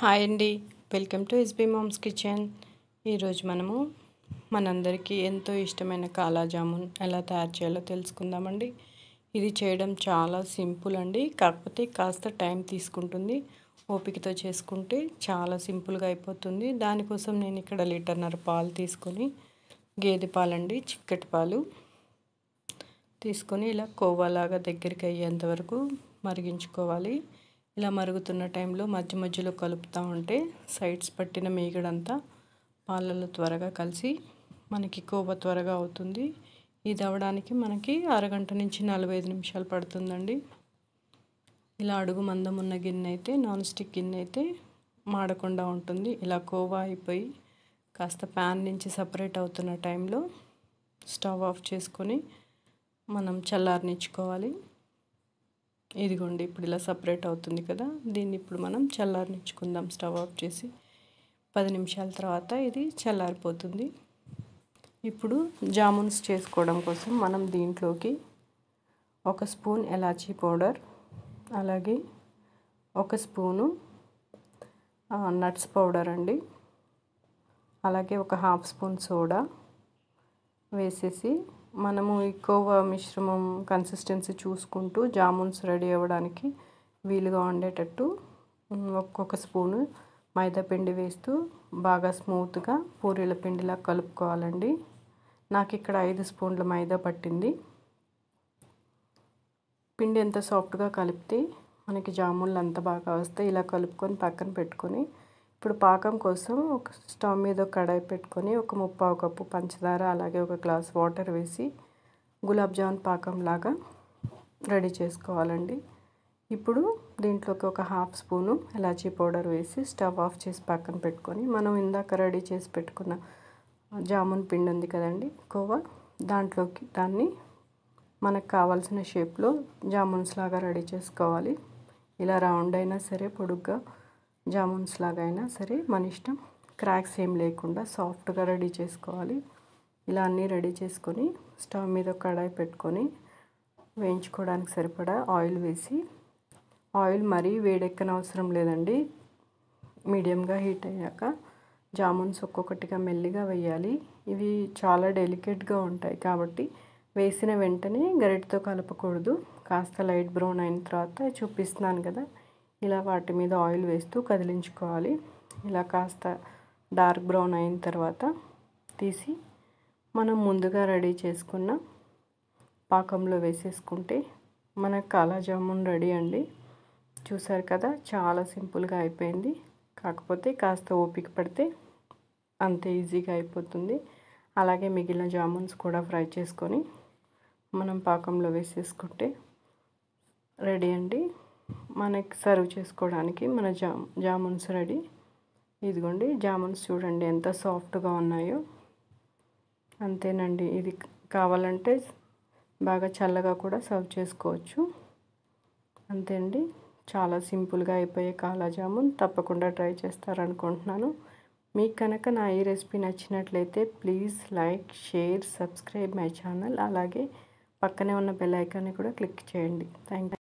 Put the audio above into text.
hi అండి welcome to SB mom's kitchen ఈరోజు మనము మనందరికీ ఎంతో ఇష్టమైన కాలా జామున్ ఎలా తయారు చేయాలో తెలుసుకుందామండి ఇది చేయడం చాలా సింపుల్ అండి కాకపోతే కాస్త టైం తీసుకుంటుంది ఓపికతో చేసుకుంటే చాలా సింపుల్గా అయిపోతుంది దానికోసం నేను ఇక్కడ లీటర్నర పాలు తీసుకొని గేదె పాలండి చిక్కటి పాలు తీసుకొని ఇలా కోవాలాగా దగ్గరికి అయ్యేంత వరకు మరిగించుకోవాలి ఇలా మరుగుతున్న టైంలో మధ్య మధ్యలో కలుపుతూ ఉంటే సైడ్స్ పట్టిన మీగడంతా పాలలో త్వరగా కలిసి మనకి కోవ త్వరగా అవుతుంది ఇది అవ్వడానికి మనకి అరగంట నుంచి నలభై ఐదు నిమిషాలు పడుతుందండి ఇలా అడుగు మందం ఉన్న గిన్నె అయితే నాన్ స్టిక్ గిన్నె అయితే మాడకుండా ఉంటుంది ఇలా కోవా అయిపోయి కాస్త ప్యాన్ నుంచి సపరేట్ అవుతున్న టైంలో స్టవ్ ఆఫ్ చేసుకొని మనం చల్లారనిచ్చుకోవాలి ఇదిగోండి ఇప్పుడు ఇలా సపరేట్ అవుతుంది కదా దీన్ని ఇప్పుడు మనం చల్లారనిచ్చుకుందాం స్టవ్ ఆఫ్ చేసి పది నిమిషాల తర్వాత ఇది చల్లారిపోతుంది ఇప్పుడు జామున్స్ చేసుకోవడం కోసం మనం దీంట్లోకి ఒక స్పూన్ ఎలాచీ పౌడర్ అలాగే ఒక స్పూను నట్స్ పౌడర్ అండి అలాగే ఒక హాఫ్ స్పూన్ సోడా వేసేసి మనము ఈ కోవా మిశ్రమం కన్సిస్టెన్సీ చూసుకుంటూ జామున్స్ రెడీ అవ్వడానికి వీలుగా ఉండేటట్టు ఒక్కొక్క స్పూను మైదా పిండి వేస్తూ బాగా స్మూత్గా పూరీల పిండిలా కలుపుకోవాలండి నాకు ఇక్కడ ఐదు స్పూన్ల మైదా పట్టింది పిండి ఎంత సాఫ్ట్గా కలిపితే మనకి జామున్లు అంత బాగా వస్తాయి ఇలా కలుపుకొని పక్కన పెట్టుకొని ఇప్పుడు పాకం కోసం ఒక స్టవ్ మీద కడాయి పెట్టుకొని ఒక ముప్పావు కప్పు పంచదార అలాగే ఒక గ్లాస్ వాటర్ వేసి గులాబ్ జామున్ పాకం లాగా రెడీ చేసుకోవాలండి ఇప్పుడు దీంట్లోకి ఒక హాఫ్ స్పూను ఎలాచీ పౌడర్ వేసి స్టవ్ ఆఫ్ చేసి పక్కన పెట్టుకొని మనం ఇందాక రెడీ చేసి పెట్టుకున్న జామున్ పిండి ఉంది కదండి కోవా దాంట్లోకి దాన్ని మనకు కావాల్సిన షేప్లో జామున్స్ లాగా రెడీ చేసుకోవాలి ఇలా రౌండ్ అయినా సరే పొడుగ్గా జామున్స్ లాగా అయినా సరే మన ఇష్టం క్రాక్స్ ఏం లేకుండా సాఫ్ట్గా రెడీ చేసుకోవాలి ఇలా అన్నీ రెడీ చేసుకొని స్టవ్ మీద కడాయి పెట్టుకొని వేయించుకోవడానికి సరిపడా ఆయిల్ వేసి ఆయిల్ మరీ వేడెక్కన అవసరం లేదండి మీడియంగా హీట్ అయ్యాక జామున్స్ ఒక్కొక్కటిగా మెల్లిగా వేయాలి ఇవి చాలా డెలికేట్గా ఉంటాయి కాబట్టి వేసిన వెంటనే గరిటతో కలపకూడదు కాస్త లైట్ బ్రౌన్ అయిన తర్వాత చూపిస్తున్నాను కదా ఇలా వాటి మీద ఆయిల్ వేస్తూ కదిలించుకోవాలి ఇలా కాస్త డార్క్ బ్రౌన్ అయిన తర్వాత తీసి మనం ముందుగా రెడీ చేసుకున్న పాకంలో వేసేసుకుంటే మన కాలా జామున్ రెడీ అండి చూసారు కదా చాలా సింపుల్గా అయిపోయింది కాకపోతే కాస్త ఓపిక పడితే అంత ఈజీగా అయిపోతుంది అలాగే మిగిలిన జామున్స్ కూడా ఫ్రై చేసుకొని మనం పాకంలో వేసేసుకుంటే రెడీ అండి మనకి సర్వ్ చేసుకోవడానికి మన జా జామున్స్ రెడీ ఇదిగోండి జామున్స్ చూడండి ఎంత సాఫ్ట్గా ఉన్నాయో అంతేనండి ఇది కావాలంటే బాగా చల్లగా కూడా సర్వ్ చేసుకోవచ్చు అంతే అండి చాలా సింపుల్గా అయిపోయే కాలా జామున్ తప్పకుండా ట్రై చేస్తారనుకుంటున్నాను మీకు కనుక నా ఈ రెసిపీ నచ్చినట్లయితే please like share subscribe my channel అలాగే పక్కనే ఉన్న బెల్ ఐకాన్ని కూడా క్లిక్ చేయండి థ్యాంక్